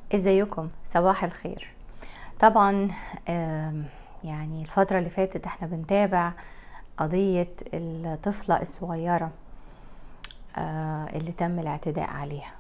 ازيكم صباح الخير طبعا يعني الفترة اللي فاتت احنا بنتابع قضية الطفلة الصغيرة اللي تم الاعتداء عليها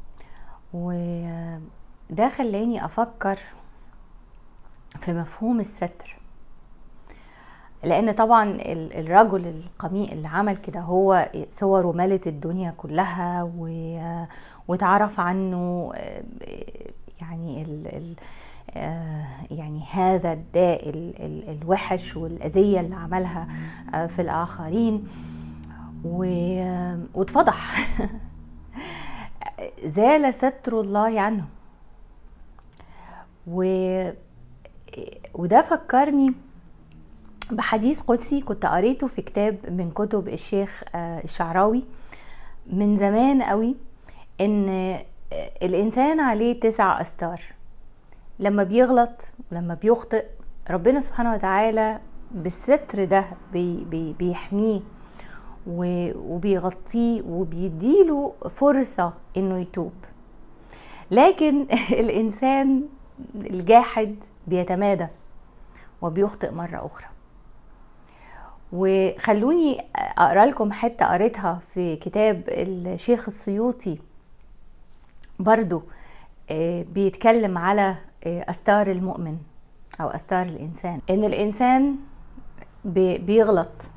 وده خلاني افكر في مفهوم الستر لان طبعا الرجل القميء اللي عمل كده هو صوره ملت الدنيا كلها واتعرف عنه يعني ال ال يعني هذا الداء الوحش والاذيه اللي عملها في الاخرين واتفضح زال ستر الله عنه و وده فكرني بحديث قدسي كنت قريته في كتاب من كتب الشيخ الشعراوي من زمان قوي ان الانسان عليه تسع استار لما بيغلط ولما بيخطئ ربنا سبحانه وتعالى بالستر ده بي بي بيحميه وبيغطيه وبيديله فرصة انه يتوب لكن الانسان الجاحد بيتمادى وبيخطئ مرة اخرى وخلوني اقرا لكم حته قريتها في كتاب الشيخ السيوطي برضو بيتكلم على استار المؤمن او استار الانسان ان الانسان بيغلط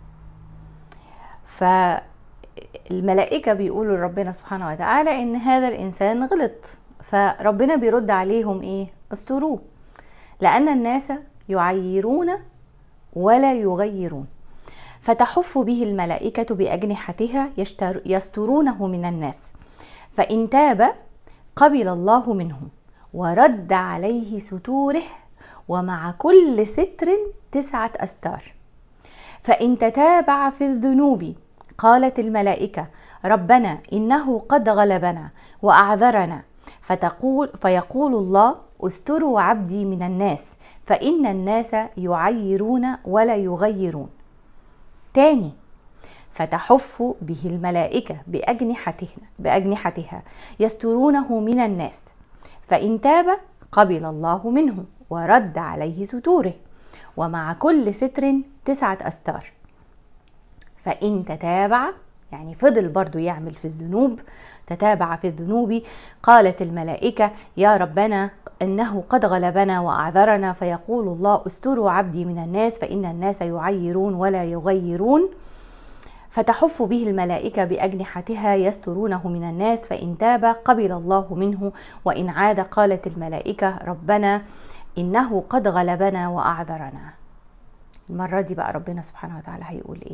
فالملائكة بيقولوا لربنا سبحانه وتعالى ان هذا الانسان غلط فربنا بيرد عليهم ايه استروه لان الناس يعيرون ولا يغيرون فتحف به الملائكة بأجنحتها يسترونه من الناس فإن تاب قبل الله منه ورد عليه ستوره ومع كل ستر تسعة أستار فإن تتابع في الذنوب قالت الملائكة ربنا إنه قد غلبنا وأعذرنا فتقول فيقول الله استروا عبدي من الناس فإن الناس يعيرون ولا يغيرون تاني فتحف به الملائكة بأجنحتها, بأجنحتها يسترونه من الناس فإن تاب قبل الله منه ورد عليه ستوره ومع كل ستر تسعة أستار فإن تتابع يعني فضل برضو يعمل في الذنوب تتابع في الذنوب قالت الملائكة يا ربنا إنه قد غلبنا وأعذرنا فيقول الله استروا عبدي من الناس فإن الناس يعيرون ولا يغيرون فتحف به الملائكة بأجنحتها يسترونه من الناس فإن تاب قبل الله منه وإن عاد قالت الملائكة ربنا إنه قد غلبنا وأعذرنا المرة دي بقى ربنا سبحانه وتعالى هيقول إيه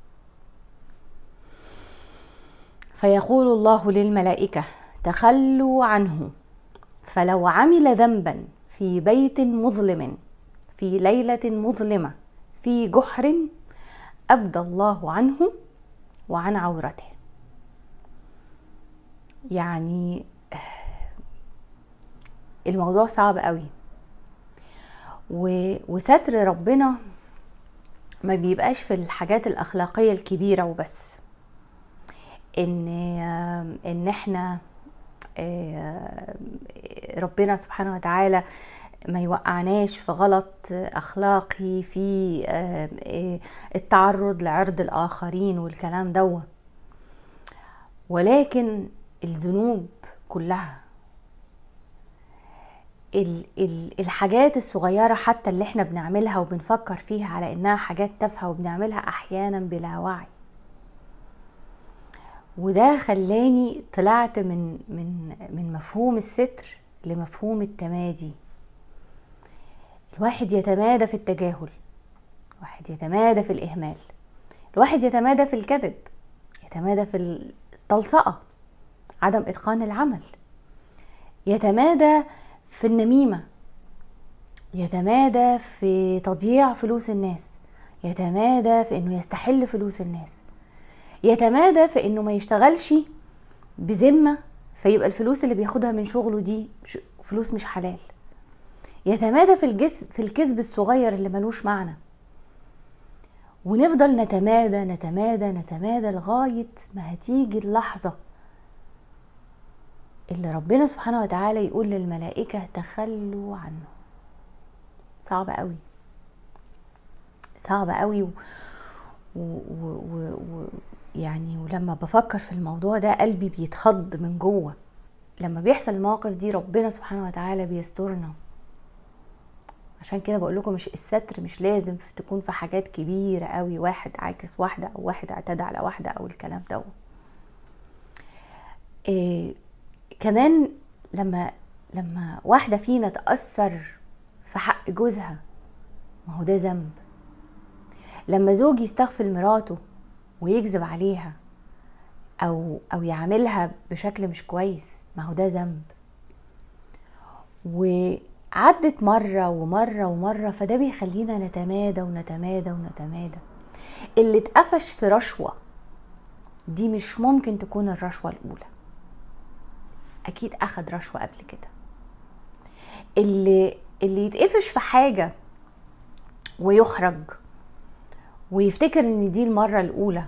فيقول الله للملائكة تخلوا عنه فلو عمل ذنبا في بيت مظلم في ليلة مظلمة في جحر أبدى الله عنه وعن عورته يعني الموضوع صعب قوي وستر ربنا ما بيبقاش في الحاجات الأخلاقية الكبيرة وبس ان ان احنا ربنا سبحانه وتعالى ما يوقعناش في غلط اخلاقي في التعرض لعرض الاخرين والكلام دوا ولكن الذنوب كلها الحاجات الصغيرة حتى اللي احنا بنعملها وبنفكر فيها على انها حاجات تافهة وبنعملها احيانا بلا وعي وده خلاني طلعت من من من مفهوم الستر لمفهوم التمادي الواحد يتمادى في التجاهل الواحد يتمادى في الإهمال الواحد يتمادى في الكذب يتمادى في التلصقة عدم إتقان العمل يتمادى في النميمة يتمادى في تضييع فلوس الناس يتمادى في انه يستحل فلوس الناس يتمادى في انه ما يشتغلش بذمه فيبقى الفلوس اللي بياخدها من شغله دي فلوس مش حلال يتمادى في الجسم في الكذب الصغير اللي ملوش معنى ونفضل نتمادى نتمادى نتمادى لغايه ما هتيجي اللحظه اللي ربنا سبحانه وتعالى يقول للملائكة تخلوا عنه صعب قوي صعب قوي و... و... و... و... يعني ولما بفكر في الموضوع ده قلبي بيتخض من جوه لما بيحصل المواقف دي ربنا سبحانه وتعالى بيسترنا عشان كده بقول لكم مش الستر مش لازم تكون في حاجات كبيره قوي واحد عاكس واحده او واحد اعتدى على واحده او الكلام ده إيه كمان لما لما واحده فينا تاثر في حق جوزها ما هو ده ذنب لما زوج يستغفل مراته ويكذب عليها او او يعاملها بشكل مش كويس ما هو ده ذنب وعدت مرة ومرة ومرة فده بيخلينا نتمادى ونتمادى ونتمادى اللي اتقفش في رشوة دي مش ممكن تكون الرشوة الأولى أكيد أخد رشوة قبل كده اللي اللي يتقفش في حاجة ويخرج ويفتكر ان دي المرة الأولى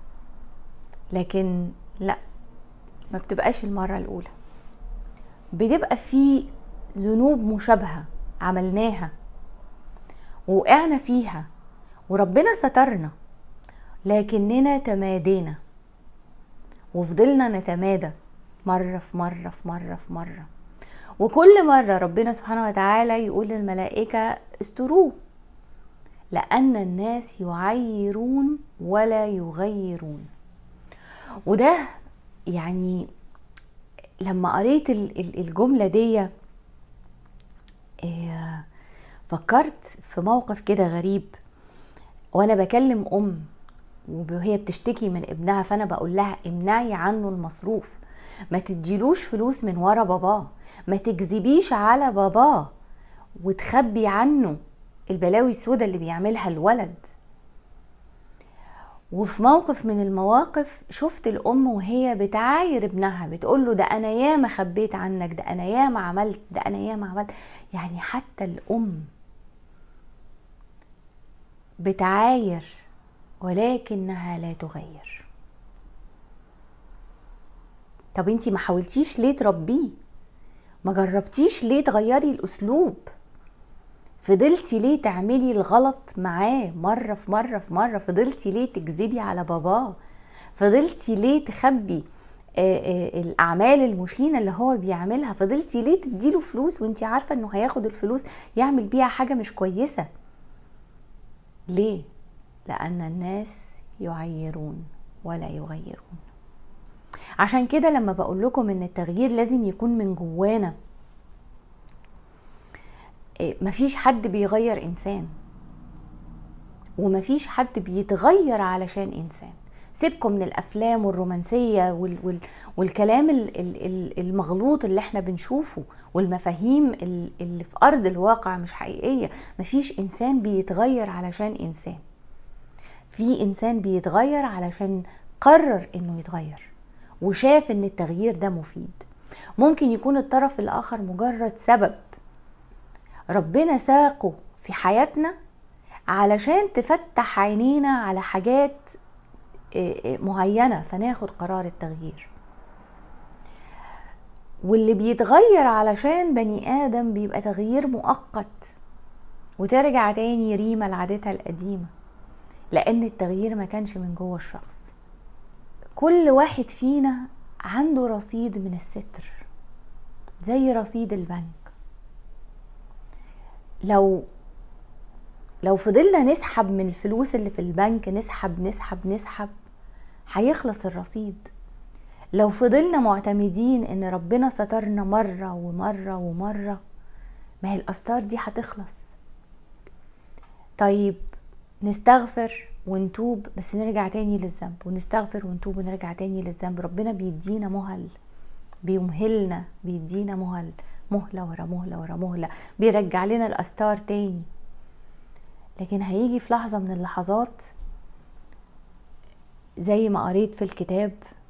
لكن لا ما بتبقاش المرة الأولى بتبقى في ذنوب مشابهة عملناها وقعنا فيها وربنا سترنا لكننا تمادينا وفضلنا نتمادى مرة في مرة في مرة في مرة وكل مرة ربنا سبحانه وتعالى يقول للملائكة استروه لأن الناس يعيرون ولا يغيرون وده يعني لما قريت الجملة دي آه، فكرت في موقف كده غريب وانا بكلم ام وهي بتشتكي من ابنها فانا بقول لها امنعي عنه المصروف ما تديلوش فلوس من ورا باباه ما تكذبيش على باباه وتخبي عنه البلاوي السوداء اللي بيعملها الولد وفي موقف من المواقف شفت الام وهي بتعاير ابنها بتقول له ده انا ياما خبيت عنك ده انا ياما عملت ده انا ياما عملت يعني حتى الام بتعاير ولكنها لا تغير طب انتي ما حاولتيش ليه تربيه ما جربتيش ليه تغيري الاسلوب فضلتي ليه تعملي الغلط معاه مرة في مرة في مرة فضلتي ليه تكذبي على باباه فضلتي ليه تخبي آه، آه، الاعمال المشينه اللي هو بيعملها فضلتي ليه تديله فلوس وانتي عارفه انه هياخد الفلوس يعمل بيها حاجه مش كويسه ليه لان الناس يعيرون ولا يغيرون عشان كده لما بقول لكم ان التغيير لازم يكون من جوانا إيه، مفيش حد بيغير انسان ومفيش حد بيتغير علشان انسان سيبكم من الافلام والرومانسيه وال وال والكلام المغلوط اللي احنا بنشوفه والمفاهيم اللي في ارض الواقع مش حقيقيه مفيش انسان بيتغير علشان انسان في انسان بيتغير علشان قرر انه يتغير وشاف ان التغيير ده مفيد ممكن يكون الطرف الاخر مجرد سبب ربنا ساقه في حياتنا علشان تفتح عينينا على حاجات آه، آه، معينة فناخد قرار التغيير واللي بيتغير علشان بني آدم بيبقى تغيير مؤقت وترجع تاني ريما لعادتها القديمة لأن التغيير ما كانش من جوه الشخص كل واحد فينا عنده رصيد من الستر زي رصيد البنك لو لو فضلنا نسحب من الفلوس اللي في البنك نسحب نسحب نسحب هيخلص الرصيد لو فضلنا معتمدين ان ربنا سترنا مرة ومرة ومرة ما هي الأستار دي هتخلص طيب نستغفر ونتوب بس نرجع تاني للذنب ونستغفر ونتوب ونرجع تاني للذنب ربنا بيدينا مهل بيمهلنا بيدينا مهل مهله ورا مهله ورا مهله بيرجع لنا الاستار تاني لكن هيجي في لحظه من اللحظات زي ما قريت في الكتاب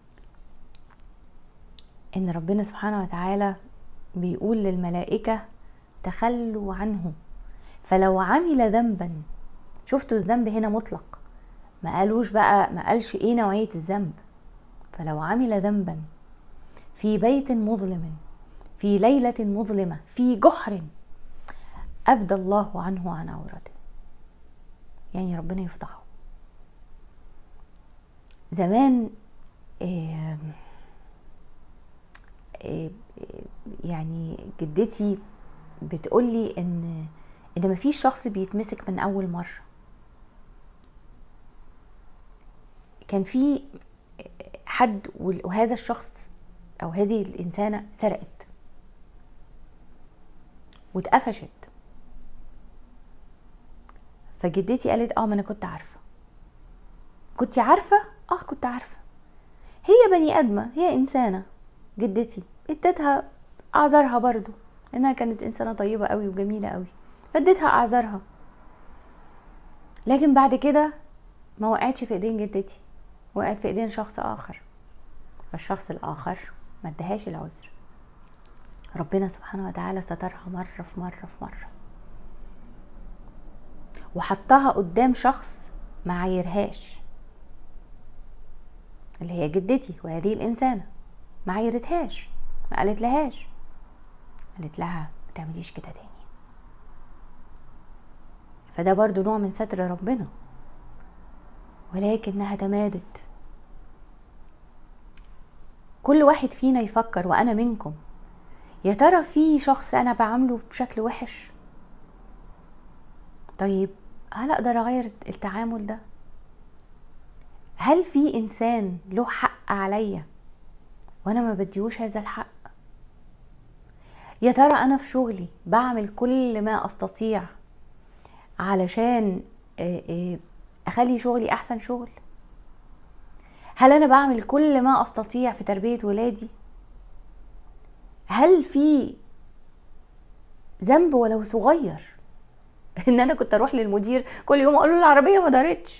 ان ربنا سبحانه وتعالى بيقول للملائكه تخلوا عنه فلو عمل ذنبا شفتوا الذنب هنا مطلق ما قالوش بقى ما قالش ايه نوعيه الذنب فلو عمل ذنبا في بيت مظلم في ليلة مظلمة في جحر أبدى الله عنه عن عورته يعني ربنا يفضحه زمان آه آه يعني جدتي بتقولي ان ان مفيش شخص بيتمسك من اول مره كان في حد وهذا الشخص او هذه الانسانه سرقت واتقفشت فجدتي قالت اه ما انا كنت عارفه كنت عارفه اه كنت عارفه هي بني ادمه هي انسانه جدتي اديتها اعذارها برضو انها كانت انسانه طيبه قوي وجميله قوي فاديتها اعذارها لكن بعد كده ما وقعتش في ايدين جدتي وقعت في ايدين شخص اخر فالشخص الاخر ما ادهاش العذر ربنا سبحانه وتعالى سترها مرة في مرة في مرة وحطها قدام شخص ما عايرهاش اللي هي جدتي وهذه الإنسانة ما عايرتهاش ما قالت لهاش قالت لها ما تعمليش كده تاني فده برضو نوع من ستر ربنا ولكنها تمادت كل واحد فينا يفكر وانا منكم يا ترى في شخص انا بعامله بشكل وحش طيب هل اقدر اغير التعامل ده هل في انسان له حق عليا وانا ما بديهوش هذا الحق يا ترى انا في شغلي بعمل كل ما استطيع علشان اخلي شغلي احسن شغل هل انا بعمل كل ما استطيع في تربيه ولادي هل في ذنب ولو صغير ان انا كنت اروح للمدير كل يوم اقول له العربيه ما دارتش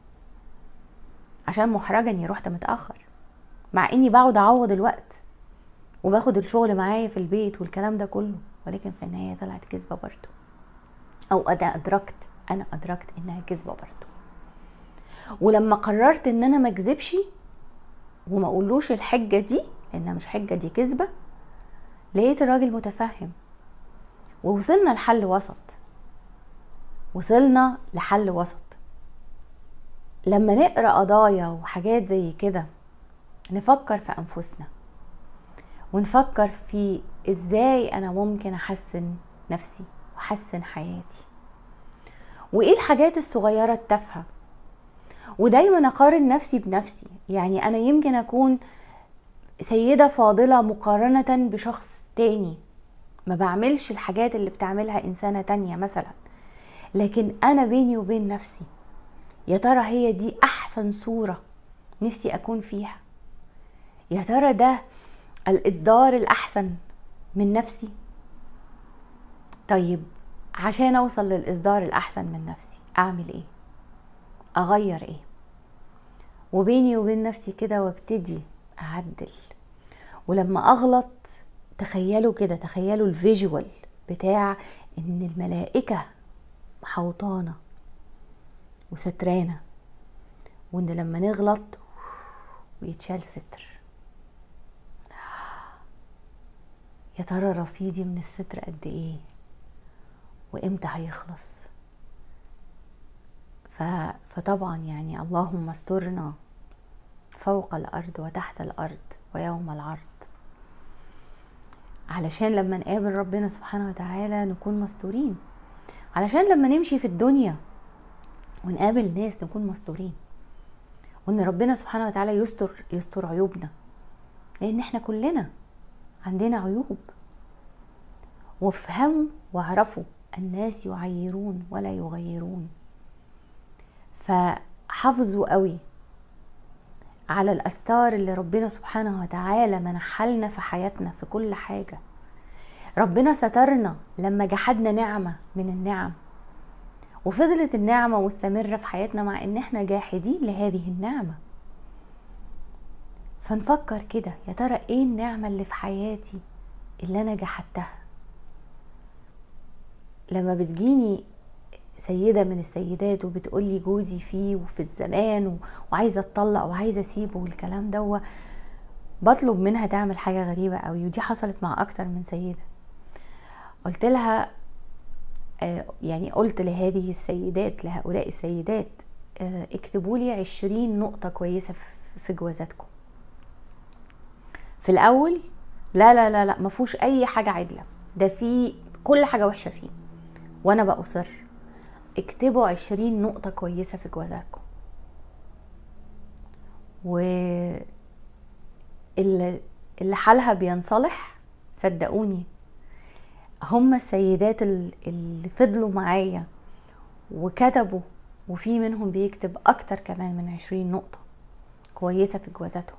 عشان محرجه اني رحت متاخر مع اني بقعد اعوض الوقت وباخد الشغل معايا في البيت والكلام ده كله ولكن في النهايه طلعت كذبه برضه او انا ادركت انا ادركت انها كذبه برضه ولما قررت ان انا ما اكذبش وما اقولوش الحجه دي لانها مش حجه دي كذبه لقيت الراجل متفهم ووصلنا لحل وسط وصلنا لحل وسط لما نقرا قضايا وحاجات زي كده نفكر في انفسنا ونفكر في ازاي انا ممكن احسن نفسي واحسن حياتي وايه الحاجات الصغيره التافهه ودايما اقارن نفسي بنفسي يعني انا يمكن اكون سيده فاضله مقارنه بشخص تاني ما بعملش الحاجات اللي بتعملها انسانه تانية مثلا لكن انا بيني وبين نفسي يا ترى هي دي احسن صوره نفسي اكون فيها يا ترى ده الاصدار الاحسن من نفسي طيب عشان اوصل للاصدار الاحسن من نفسي اعمل ايه اغير ايه وبيني وبين نفسي كده وابتدي اعدل ولما اغلط تخيلوا كده تخيلوا الفيجوال بتاع ان الملائكه محوطانا وسترانا وان لما نغلط ويتشال ستر يا ترى رصيدي من الستر قد ايه وامتى هيخلص ف... فطبعا يعني اللهم استرنا فوق الارض وتحت الارض ويوم العرض علشان لما نقابل ربنا سبحانه وتعالى نكون مستورين علشان لما نمشي في الدنيا ونقابل ناس نكون مستورين وان ربنا سبحانه وتعالى يستر يستر عيوبنا لان احنا كلنا عندنا عيوب وافهموا واعرفوا الناس يعيرون ولا يغيرون فحافظوا قوي على الاستار اللي ربنا سبحانه وتعالى منحلنا في حياتنا في كل حاجه ربنا سترنا لما جحدنا نعمه من النعم وفضلت النعمه مستمره في حياتنا مع ان احنا جاحدين لهذه النعمه فنفكر كده يا ترى ايه النعمه اللي في حياتي اللي انا جحدتها لما بتجيني سيدة من السيدات وبتقولي جوزي فيه وفي الزمان وعايزة اتطلق وعايزة اسيبه والكلام ده بطلب منها تعمل حاجة غريبة قوي ودي حصلت مع اكتر من سيدة قلت لها آه، يعني قلت لهذه السيدات لهؤلاء السيدات آه، اكتبوا لي عشرين نقطة كويسة في جوازاتكم في الاول لا لا لا لا ما فيهوش اي حاجة عدلة ده في كل حاجة وحشة فيه وانا بأصر اكتبوا عشرين نقطة كويسة في جوازاتكم و اللي, اللي حالها بينصلح صدقوني هم السيدات اللي فضلوا معايا وكتبوا وفي منهم بيكتب اكتر كمان من عشرين نقطة كويسة في جوازاتهم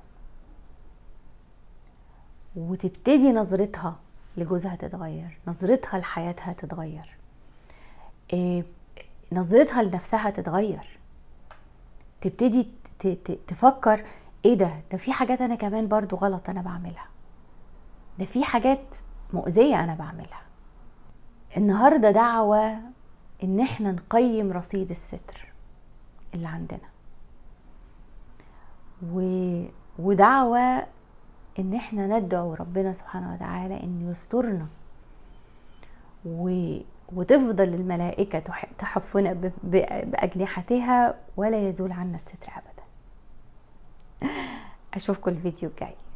وتبتدي نظرتها لجوزها تتغير نظرتها لحياتها تتغير إيه نظرتها لنفسها تتغير تبتدي تفكر ايه ده ده في حاجات انا كمان برضو غلط انا بعملها ده في حاجات مؤذية انا بعملها النهاردة دعوة ان احنا نقيم رصيد الستر اللي عندنا و... ودعوة ان احنا ندعو ربنا سبحانه وتعالى ان يسترنا و... وتفضل الملائكة تحفنا ب... بأجنحتها ولا يزول عنا الستر أبدا أشوفكم الفيديو الجاي